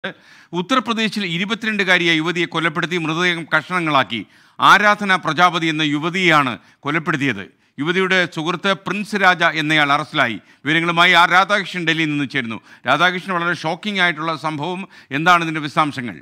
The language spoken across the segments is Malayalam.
ഉത്തർപ്രദേശിൽ ഇരുപത്തിരണ്ടുകാരിയായ യുവതിയെ കൊലപ്പെടുത്തി മൃതദേഹം കഷണങ്ങളാക്കി ആരാധന പ്രജാപതി എന്ന യുവതിയെയാണ് കൊലപ്പെടുത്തിയത് യുവതിയുടെ സുഹൃത്ത് പ്രിൻസ് രാജ എന്നയാൾ അറസ്റ്റിലായി വിവരങ്ങളുമായി ആർ രാധാകൃഷ്ണൻ ഡൽഹിയിൽ നിന്ന് ചേരുന്നു രാധാകൃഷ്ണൻ വളരെ ഷോക്കിംഗ് ആയിട്ടുള്ള സംഭവം എന്താണ് ഇതിൻ്റെ വിശദാംശങ്ങൾ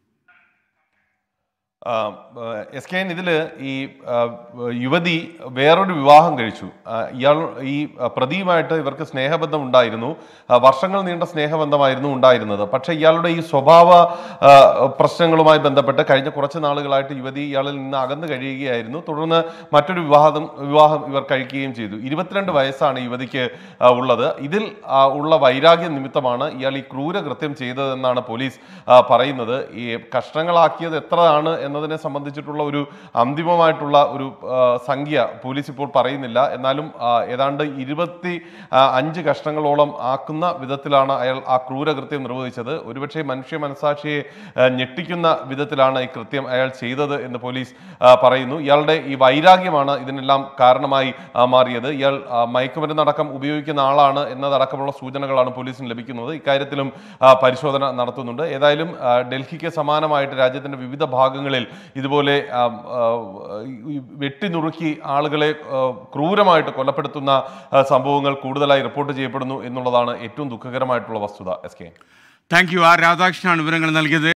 എസ് കെ എൻ ഇതിൽ ഈ ആ, യുവതി വേറൊരു വിവാഹം കഴിച്ചു ആ, ഇയാൾ ഈ പ്രതിയുമായിട്ട് ഇവർക്ക് സ്നേഹബന്ധം ഉണ്ടായിരുന്നു ആ, വർഷങ്ങൾ നീണ്ട സ്നേഹബന്ധമായിരുന്നു ഉണ്ടായിരുന്നത് പക്ഷേ ഇയാളുടെ ഈ സ്വഭാവ ആ, പ്രശ്നങ്ങളുമായി ബന്ധപ്പെട്ട് കഴിഞ്ഞ കുറച്ച് നാളുകളായിട്ട് യുവതി ഇയാളിൽ നിന്ന് അകന്നു കഴിയുകയായിരുന്നു തുടർന്ന് മറ്റൊരു വിവാഹം വിവാഹം ഇവർ കഴിക്കുകയും ചെയ്തു ഇരുപത്തിരണ്ട് വയസ്സാണ് യുവതിക്ക് ആ, ഉള്ളത് ഇതിൽ ആ, ഉള്ള വൈരാഗ്യ നിമിത്തമാണ് ഇയാൾ ഈ ക്രൂരകൃത്യം ചെയ്തതെന്നാണ് പോലീസ് ആ, പറയുന്നത് ഈ കഷ്ണങ്ങളാക്കിയത് എത്രയാണ് എന്നതിനെ സംബന്ധിച്ചിട്ടുള്ള ഒരു അന്തിമമായിട്ടുള്ള ഒരു ആ, സംഖ്യ പോലീസ് ഇപ്പോൾ പറയുന്നില്ല എന്നാലും ആ, ഏതാണ്ട് ഇരുപത്തി ആ, അഞ്ച് കഷ്ണങ്ങളോളം ആക്കുന്ന വിധത്തിലാണ് അയാൾ ആ ക്രൂരകൃത്യം നിർവഹിച്ചത് ഒരുപക്ഷെ മനുഷ്യ മനസാക്ഷിയെ ആ, ഞെട്ടിക്കുന്ന വിധത്തിലാണ് ഈ കൃത്യം അയാൾ ചെയ്തത് എന്ന് പോലീസ് ആ, പറയുന്നു ഇയാളുടെ ഈ വൈരാഗ്യമാണ് ഇതിനെല്ലാം കാരണമായി ആ, മാറിയത് ഇയാൾ ആ, മയക്കുമരുന്നടക്കം ഉപയോഗിക്കുന്ന ആളാണ് എന്നതടക്കമുള്ള സൂചനകളാണ് പോലീസിന് ലഭിക്കുന്നത് ഇക്കാര്യത്തിലും ആ, പരിശോധന നടത്തുന്നുണ്ട് ഏതായാലും ആ, ഡൽഹിക്ക് സമാനമായിട്ട് രാജ്യത്തിന്റെ വിവിധ ഭാഗങ്ങളിൽ ഇതുപോലെ ആ, ആ, ഈ വെട്ടി നുറുക്കി ആളുകളെ ആ, ക്രൂരമായിട്ട് കൊലപ്പെടുത്തുന്ന ആ, സംഭവങ്ങൾ കൂടുതലായി റിപ്പോർട്ട് ചെയ്യപ്പെടുന്നു എന്നുള്ളതാണ് ഏറ്റവും ദുഃഖകരമായിട്ടുള്ള വസ്തുത S K thank you R രാധാകൃഷ്ണനാണ് വിവരങ്ങൾ നൽകിയത്